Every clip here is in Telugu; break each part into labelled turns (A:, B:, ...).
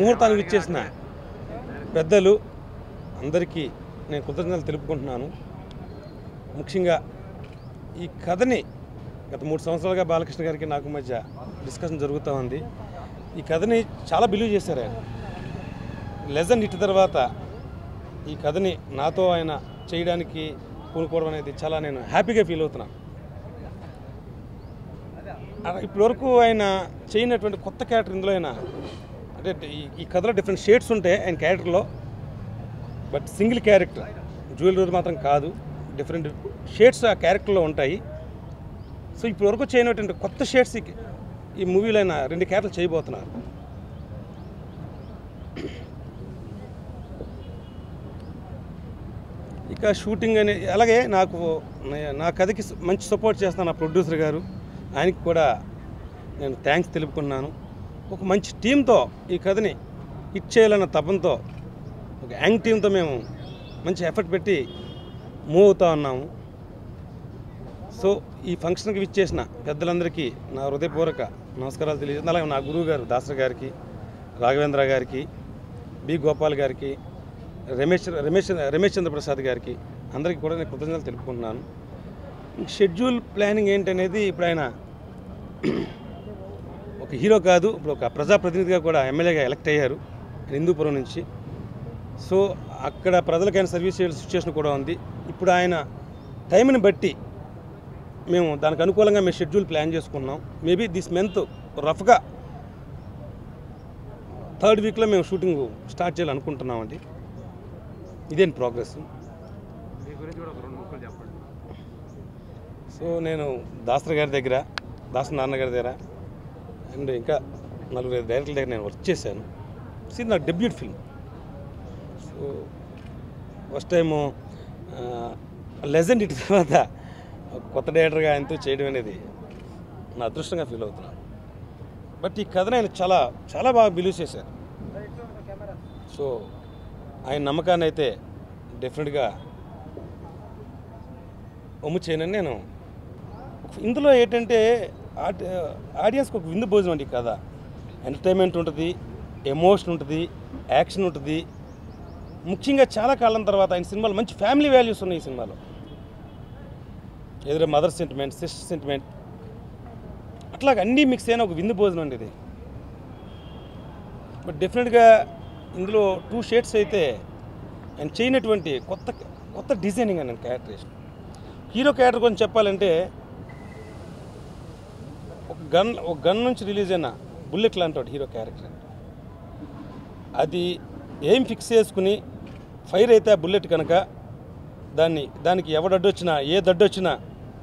A: శుభముహూర్తానికి ఇచ్చేసిన పెద్దలు అందరికీ నేను కృతజ్ఞతలు తెలుపుకుంటున్నాను ముఖ్యంగా ఈ కథని గత మూడు సంవత్సరాలుగా బాలకృష్ణ గారికి నాకు మధ్య డిస్కషన్ జరుగుతూ ఉంది ఈ కథని చాలా బిలీవ్ చేశారు ఆయన లెజన్ ఇటు తర్వాత ఈ కథని నాతో ఆయన చేయడానికి పూనుకోవడం అనేది చాలా నేను హ్యాపీగా ఫీల్ అవుతున్నాను ఇప్పటి వరకు ఆయన చేయనటువంటి కొత్త క్యారెక్టర్ ఇందులో ఆయన అంటే ఈ- ఈ కథలో డిఫరెంట్ షేడ్స్ ఉంటాయి ఆయన క్యారెక్టర్లో బట్ సింగిల్ క్యారెక్టర్ జ్యువెలరీ మాత్రం కాదు డిఫరెంట్ షేడ్స్ ఆ క్యారెక్టర్లో ఉంటాయి సో ఇప్పటి వరకు చేయనటువంటి కొత్త షేడ్స్ ఈ- ఈ మూవీలో ఆయన రెండు క్యారెక్టర్లు చేయబోతున్నారు ఇక షూటింగ్ అని అలాగే నాకు నే- నా కథకి స- మంచి సపోర్ట్ చేస్తాను నా ప్రొడ్యూసర్ గారు ఆయనకి కూడా నేను థ్యాంక్స్ తెలుపుకున్నాను ఒక మంచి టీంతో ఈ కథని హిట్ చేయాలన్న తపంతో ఒక యాంగ్ టీంతో మేము మంచి ఎఫర్ట్ పెట్టి మూవ్ అవుతా ఉన్నాము సో ఈ ఫంక్షన్కి విచ్చేసిన పెద్దలందరికీ నా హృదయపూర్వక నమస్కారాలు తెలియజేస్తాను అలాగే నా గురువు గారు దాసరి గారికి రాఘవేంద్ర గారికి బి గోపాల్ గారికి రమేష్ రమేష్ రమేష్ చంద్ర ప్రసాద్ గారికి అందరికీ కూడా నేను కృతజ్ఞతలు తెలుపుకుంటున్నాను షెడ్యూల్ ప్లానింగ్ ఏంటనేది ఇప్పుడు ఆయన ఒక హీరో కాదు ఇప్పుడు ఒక ప్రజాప్రతినిధిగా కూడా ఎమ్మెల్యేగా ఎలక్ట్ అయ్యారు హిందూపురం నుంచి సో అక్కడ ప్రజలకు ఆయన సర్వీస్ చేయాల్సిన సిచ్యువేషన్ కూడా ఉంది ఇప్పుడు ఆయన టైంని బట్టి మేము దానికి అనుకూలంగా మేము షెడ్యూల్ ప్లాన్ చేసుకున్నాం మేబీ దిస్ మంత్ రఫ్గా థర్డ్ వీక్లో మేము షూటింగ్ స్టార్ట్ చేయాలనుకుంటున్నామండి ఇదేంటి ప్రోగ్రెస్
B: మీ గురించి కూడా ఒక రెండు ముక్కలు చెప్పండి
A: సో నేను దాసరి గారి దగ్గర దాసరి నాన్న గారి దగ్గర అండ్ ఇంకా నలుగురు డైరెక్టర్ల దగ్గర నేను వర్క్ చేశాను ఇది నా debut film so first time legend ఇటు తర్వాత కొత్త డైరెక్టర్గా ఆయనతో చేయడం అనేది నా అదృష్టంగా ఫీల్ అవుతున్నాను బట్ ఈ కథను ఆయన చాలా చాలా బాగా బిలీవ్ చేశారు సో ఆయన నమ్మకాన్ని అయితే డెఫినెట్గా ఒమ్ము చేయనని నేను ఇందులో ఏంటంటే ఆడి- ఆడియన్స్కి ఒక విందు భోజనం అండి కథ ఎంటర్టైన్మెంట్ ఉంటుంది ఎమోషన్ ఉంటుంది యాక్షన్ ఉంటుంది ముఖ్యంగా చాలా కాలం తర్వాత ఆయన సినిమాలో మంచి ఫ్యామిలీ వాల్యూస్ ఉన్నాయి ఈ సినిమాలో ఎదురు మదర్ సెంటిమెంట్ సిస్టర్ సెంటిమెంట్ అట్లాగ అన్నీ మిక్స్ అయిన ఒక విందు భోజనం అండి ఇది బట్ డెఫినెట్గా ఇందులో టూ షేడ్స్ అయితే ఆయన చేయనటువంటి కొత్త కొత్త డిజైనింగ్ అండి క్యారెక్టరేషన్ హీరో క్యారెక్టర్ గురించి చెప్పాలంటే ఒక గన్ ఒక గన్ నుంచి రిలీజ్ అయిన బుల్లెట్ లాంటి వాడు హీరో క్యారెక్టర్ అండి అది ఏం ఫిక్స్ చేసుకుని ఫైర్ అయితే ఆ బుల్లెట్ కనుక దాన్ని దానికి ఎవడు అడ్డొచ్చినా ఏ దడ్డొచ్చినా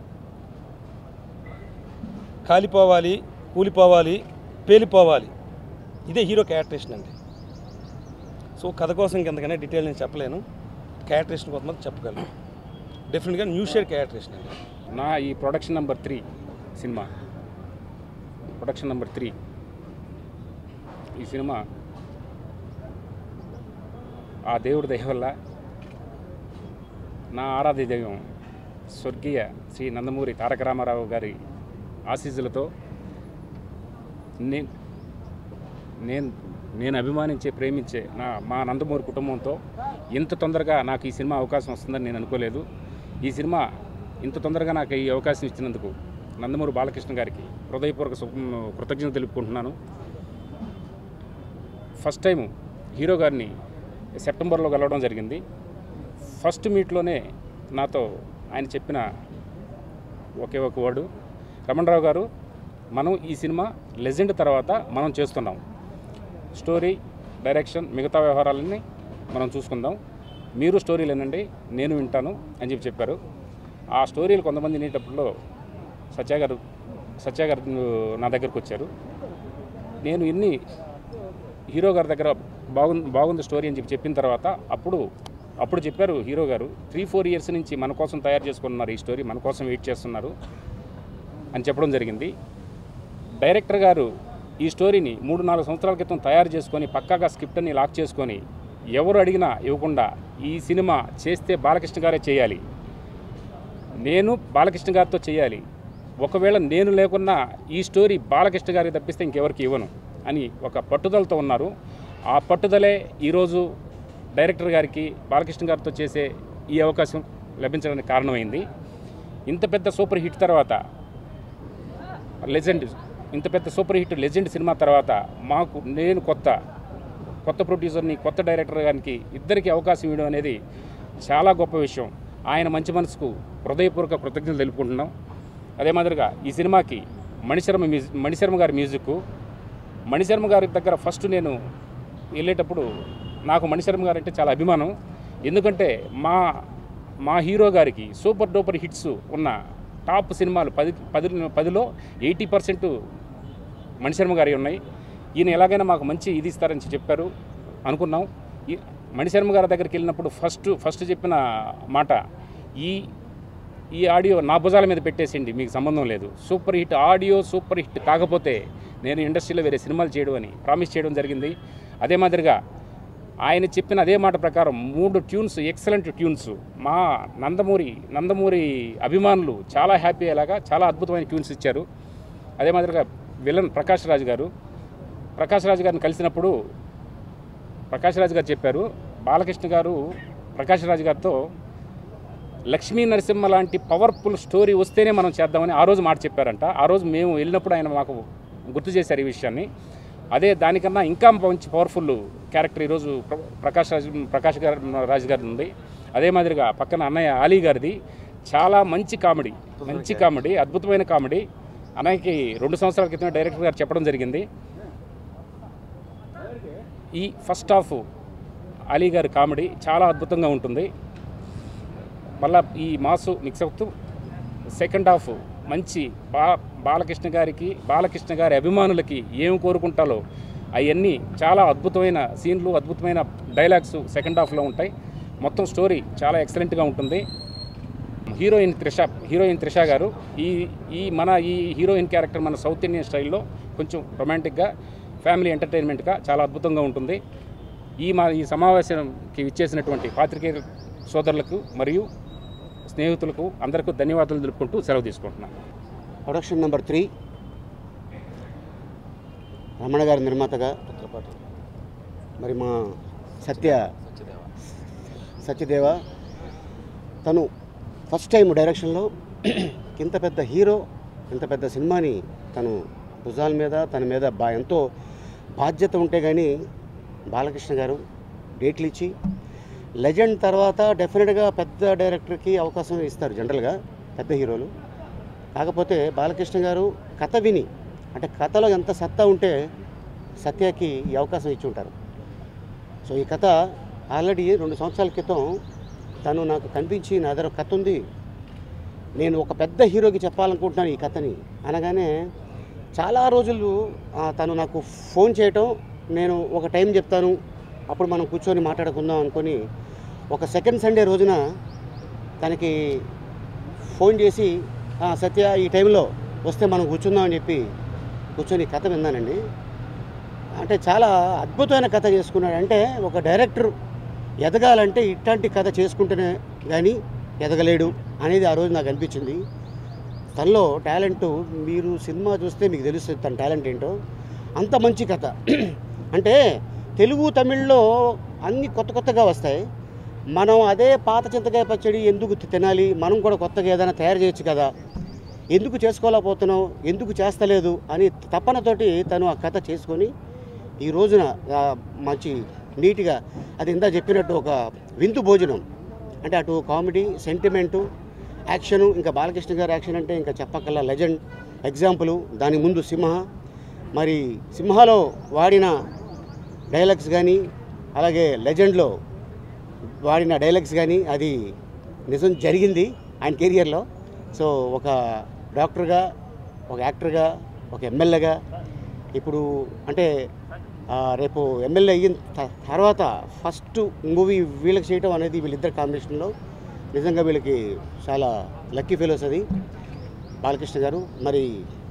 A: కాలిపోవాలి కూలిపోవాలి పేలిపోవాలి ఇదే హీరో క్యారెక్టరేషన్ అండి సో కథ కోసం ఇంకెంతకనే డీటెయిల్ నేను చెప్పలేను క్యారెక్టరేషన్ కొంతమంది చెప్పగలను డెఫినెట్గా న్యూ షేర్ క్యారెక్టరేషన్ అండి
B: నా ఈ production number three cinema production number three ఈ సినిమా ఆ దేవుడి దయ వల్ల నా ఆరాధ్య దైవం స్వర్గీయ శ్రీ నందమూరి తారక రామారావు గారి ఆశీస్సులతో నేను నేను నేను అభిమానించే ప్రేమించే నా మా నందమూరి కుటుంబంతో ఇంత తొందరగా నాకు ఈ సినిమా అవకాశం వస్తుందని నేను అనుకోలేదు ఈ సినిమా ఇంత తొందరగా నాకు ఈ అవకాశం ఇచ్చినందుకు నందమూరి బాలకృష్ణ గారికి హృదయపూర్వక శుభ- కృతజ్ఞత తెలుపుకుంటున్నాను ఫస్ట్ టైం హీరో గారిని సెప్టెంబర్లో కలవడం జరిగింది ఫస్ట్ మీట్లోనే నాతో ఆయన చెప్పిన ఒకే ఒక వర్డు రమణరావు గారు మనం ఈ సినిమా లెజెండ్ తర్వాత మనం చేస్తున్నాం స్టోరీ డైరెక్షన్ మిగతా వ్యవహారాలన్నీ మనం చూసుకుందాం మీరు స్టోరీలు వినండి నేను వింటాను అని చెప్పి చెప్పారు ఆ స్టోరీలు కొంతమంది వినేటప్పుడు సత్య గారు సత్య గారు నా దగ్గరకు వచ్చారు నేను ఇన్ని హీరో గారి దగ్గర బాగుంది బాగుంది స్టోరీ అని చెప్పి చెప్పిన తర్వాత అప్పుడు అప్పుడు చెప్పారు హీరో గారు త్రీ ఫోర్ ఇయర్స్ నుంచి మన కోసం తయారు చేసుకున్నారు ఈ స్టోరీ మన కోసం వెయిట్ చేస్తున్నారు అని చెప్పడం జరిగింది డైరెక్టర్ గారు ఈ స్టోరీని మూడు నాలుగు సంవత్సరాల క్రితం తయారు చేసుకొని పక్కాగా స్క్రిప్ట్ని లాక్ చేసుకొని ఎవరు అడిగినా ఇవ్వకుండా ఈ సినిమా చేస్తే బాలకృష్ణ గారే చేయాలి నేను బాలకృష్ణ గారితో చేయాలి ఒకవేళ నేను లేకున్నా ఈ స్టోరీ బాలకృష్ణ గారికి తప్పిస్తే ఇంకెవరికి ఇవ్వను అని ఒక పట్టుదలతో ఉన్నారు ఆ పట్టుదలే ఈరోజు డైరెక్టర్ గారికి బాలకృష్ణ గారితో చేసే ఈ అవకాశం లభించడానికి కారణమైంది ఇంత పెద్ద సూపర్ హిట్ తర్వాత లెజెండ్ ఇంత పెద్ద సూపర్ హిట్ లెజెండ్ సినిమా తర్వాత మాకు నేను కొత్త కొత్త ప్రొడ్యూసర్ని కొత్త డైరెక్టర్ గారికి ఇద్దరికి అవకాశం ఇవ్వడం అనేది చాలా గొప్ప విషయం ఆయన మంచి మనసుకు హృదయపూర్వక కృతజ్ఞతలు తెలుపుకుంటున్నాం అదే మాదిరిగా ఈ సినిమాకి మణిశర్మ మ్యూజిక్ మణిశర్మ గారి మ్యూజిక్ మణిశర్మ గారి దగ్గర ఫస్ట్ నేను వెళ్ళేటప్పుడు నాకు మణిశర్మ గారు అంటే చాలా అభిమానం ఎందుకంటే మా మా హీరో గారికి సూపర్ డూపర్ హిట్స్ ఉన్న టాప్ సినిమాలు పది పది పదిలో ఎయిటీ పర్సెంట్ మణిశర్మ గారి ఉన్నాయి ఈయన ఎలాగైనా మాకు మంచి ఇది ఇస్తారని చెప్పారు అనుకున్నాం ఈ మణిశర్మ గారి దగ్గరికి వెళ్ళినప్పుడు ఫస్ట్ ఫస్ట్ చెప్పిన మాట ఈ ఈ ఆడియో నా భుజాల మీద పెట్టేసిండి మీకు సంబంధం లేదు super hit audio super hit కాకపోతే నేను ఇండస్ట్రీలో వేరే సినిమాలు చేయడం అని ప్రామిస్ చేయడం జరిగింది అదే మాదిరిగా ఆయన చెప్పిన అదే మాట ప్రకారం మూడు ట్యూన్స్ ఎక్సలెంట్ ట్యూన్స్ మా నందమూరి నందమూరి అభిమానులు చాలా హ్యాపీ అయ్యేలాగా చాలా అద్భుతమైన ట్యూన్స్ ఇచ్చారు అదే మాదిరిగా విలన్ ప్రకాష్ రాజ్ గారు ప్రకాష్ రాజ్ గారిని కలిసినప్పుడు ప్రకాష్ రాజ్ గారు చెప్పారు బాలకృష్ణ గారు ప్రకాష్ రాజ్ గారితో లక్ష్మీ నరసింహ లాంటి పవర్ఫుల్ స్టోరీ వస్తేనే మనం చేద్దామని ఆ రోజు మాట చెప్పారంట ఆ రోజు మేము వెళ్ళినప్పుడు ఆయన మాకు గుర్తు చేశారు ఈ విషయాన్ని అదే దానికన్నా ఇంకా మంచి పవర్ఫుల్ క్యారెక్టర్ ఈరోజు ప్ర- ప్రకాష్ రాజ్ ప్రకాష్ గారు రాజ్ గారి ఉంది అదే మాదిరిగా పక్కన అన్నయ్య అలీ గారిది చాలా మంచి కామెడీ మంచి కామెడీ అద్భుతమైన కామెడీ అన్నయ్యకి రెండు సంవత్సరాల క్రితం డైరెక్టర్ గారు చెప్పడం జరిగింది ఈ ఫస్ట్ హాఫ్ అలీ గారి కామెడీ చాలా అద్భుతంగా ఉంటుంది మళ్ళా ఈ మాసు మిక్స్ అవుతూ సెకండ్ హాఫ్ మంచి బా బాలకృష్ణ గారికి బాలకృష్ణ గారి అభిమానులకి ఏం కోరుకుంటాలో అవన్నీ చాలా అద్భుతమైన సీన్లు అద్భుతమైన డైలాగ్స్ సెకండ్ హాఫ్లో ఉంటాయి మొత్తం స్టోరీ చాలా ఎక్సలెంట్గా ఉంటుంది హీరోయిన్ త్రిష హీరోయిన్ త్రిష గారు ఈ ఈ మన ఈ హీరోయిన్ క్యారెక్టర్ మన సౌత్ ఇండియన్ స్టైల్లో కొంచెం రొమాంటిక్గా ఫ్యామిలీ ఎంటర్టైన్మెంట్గా చాలా అద్భుతంగా ఉంటుంది ఈ మా ఈ సమావేశానికి ఇచ్చేసినటువంటి పాత్రికేయ సోదరులకు మరియు స్నేహితులకు అందరికీ ధన్యవాదాలు తెలుపుకుంటూ సెలవు తీసుకుంటున్నాను
C: ప్రొడక్షన్ నెంబర్ త్రీ రమణ గారి నిర్మాతగా మరి మా సత్య సత్యదేవ తను ఫస్ట్ టైం డైరెక్షన్లో ఇంత పెద్ద హీరో ఇంత పెద్ద సినిమాని తను భుజాల మీద తన మీద బా ఎంతో బాధ్యత ఉంటే కానీ బాలకృష్ణ గారు డేట్లు ఇచ్చి లెజెండ్ తర్వాత డెఫినెట్గా పెద్ద డైరెక్టర్కి అవకాశం ఇస్తారు జనరల్గా పెద్ద హీరోలు కాకపోతే బాలకృష్ణ గారు కథ విని అంటే కథలో ఎంత సత్తా ఉంటే సత్యకి ఈ అవకాశం ఇచ్చి ఉంటారు సో ఈ కథ ఆల్రెడీ రెండు సంవత్సరాల క్రితం తను నాకు కనిపించి నా దగ్గర ఒక కథ ఉంది నేను ఒక పెద్ద హీరోకి చెప్పాలనుకుంటున్నాను ఈ కథని అనగానే చాలా రోజులు ఆ, తను నాకు ఫోన్ చేయటం నేను ఒక టైం చెప్తాను అప్పుడు మనం కూర్చొని మాట్లాడుకుందాం అనుకొని ఒక సెకండ్ సండే రోజున తనకి ఫోన్ చేసి "ఆ, సత్య ఈ టైంలో వస్తే మనం కూర్చుందాం అని చెప్పి కూర్చొని కథ విన్నానండి అంటే చాలా అద్భుతమైన కథ చేసుకున్నాడు అంటే ఒక డైరెక్టర్ ఎదగాలంటే ఇట్లాంటి కథ చేసుకుంటేనే కానీ ఎదగలేడు అనేది ఆ రోజు నాకు అనిపించింది తనలో టాలెంట్ మీరు సినిమా చూస్తే మీకు తెలుస్తుంది తన టాలెంట్ ఏంటో అంత మంచి కథ అంటే తెలుగు తమిళ్లో అన్ని కొత్త కొత్తగా వస్తాయి మనం అదే పాత చింతకాయ పచ్చడి ఎందుకు తినాలి మనం కూడా కొత్తగా ఏదైనా తయారు చేయొచ్చు కదా ఎందుకు చేసుకోలేకపోతున్నావు ఎందుకు చేస్తలేదు అని తపనతోటి తను ఆ కథ చేసుకొని ఈ రోజున ఆ, మంచి నీట్గా అది ఇందా చెప్పినట్టు ఒక విందు భోజనం అంటే అటు కామెడీ సెంటిమెంటు యాక్షను ఇంకా బాలకృష్ణ గారి యాక్షన్ అంటే ఇంకా చెప్పక్కల్లా లెజెండ్ ఎగ్జాంపుల్ దాని ముందు సింహ మరి సింహాలో వాడిన డైలాగ్స్ కానీ అలాగే లెజెండ్లో వాడిన డైలాగ్స్ కానీ అది నిజం జరిగింది ఆయన కెరియర్లో సో ఒక డాక్టర్గా ఒక యాక్టర్గా ఒక ఎమ్మెల్యేగా ఇప్పుడు అంటే ఆ, రేపు ఎమ్మెల్యే అయిన త- తర్వాత ఫస్ట్ మూవీ వీళ్ళకి చేయటం అనేది వీళ్ళిద్దరు కాంబినేషన్లో నిజంగా వీళ్ళకి చాలా లక్కీ ఫెలోస్ అది బాలకృష్ణ గారు మరి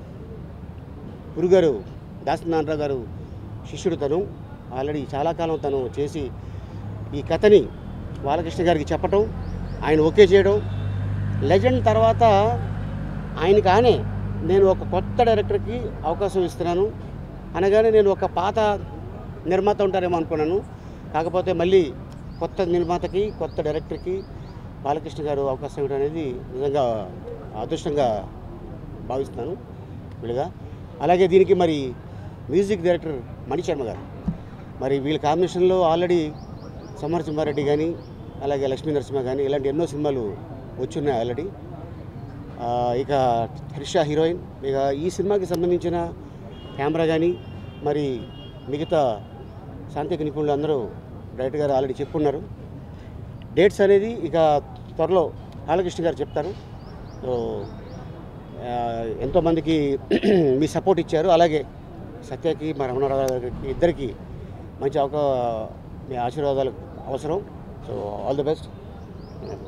C: గురుగారు దాసనారాయణ గారు శిష్యుడు తను ఆల్రెడీ చాలా కాలం తను చేసి ఈ కథని బాలకృష్ణ గారికి చెప్పటం ఆయన ఓకే చేయడం లెజెండ్ తర్వాత ఆయన కానే నేను ఒక కొత్త డైరెక్టర్కి అవకాశం ఇస్తున్నాను అనగానే నేను ఒక పాత నిర్మాత ఉంటారేమో అనుకున్నాను కాకపోతే మళ్ళీ కొత్త నిర్మాతకి కొత్త డైరెక్టర్కి బాలకృష్ణ గారు అవకాశం ఇవ్వడం అనేది నిజంగా అదృష్టంగా భావిస్తున్నాను వీళ్ళుగా అలాగే దీనికి మరి మ్యూజిక్ డైరెక్టర్ మణిశర్మ గారు మరి వీళ్ళ కాంబినేషన్లో ఆల్రెడీ సమరసింహారెడ్డి కానీ అలాగే లక్ష్మీ నరసింహ కానీ ఇలాంటి ఎన్నో సినిమాలు వచ్చున్నాయి ఆల్రెడీ ఆ, ఇక త్రిష హీరోయిన్ ఇక ఈ సినిమాకి సంబంధించిన కెమెరా కానీ మరి మిగతా సాంతిక నిపుణులు అందరూ డైరెక్టర్ గారు ఆల్రెడీ చెప్పున్నారు డేట్స్ అనేది ఇక త్వరలో బాలకృష్ణ గారు చెప్తారు సో ఆ, ఎంతోమందికి మీ సపోర్ట్ ఇచ్చారు అలాగే సత్యకి మా రమణారావు గారికి ఇద్దరికి మంచి అవకా మీ ఆశీర్వాదాలు అవసరం సో ఆల్ ది బెస్ట్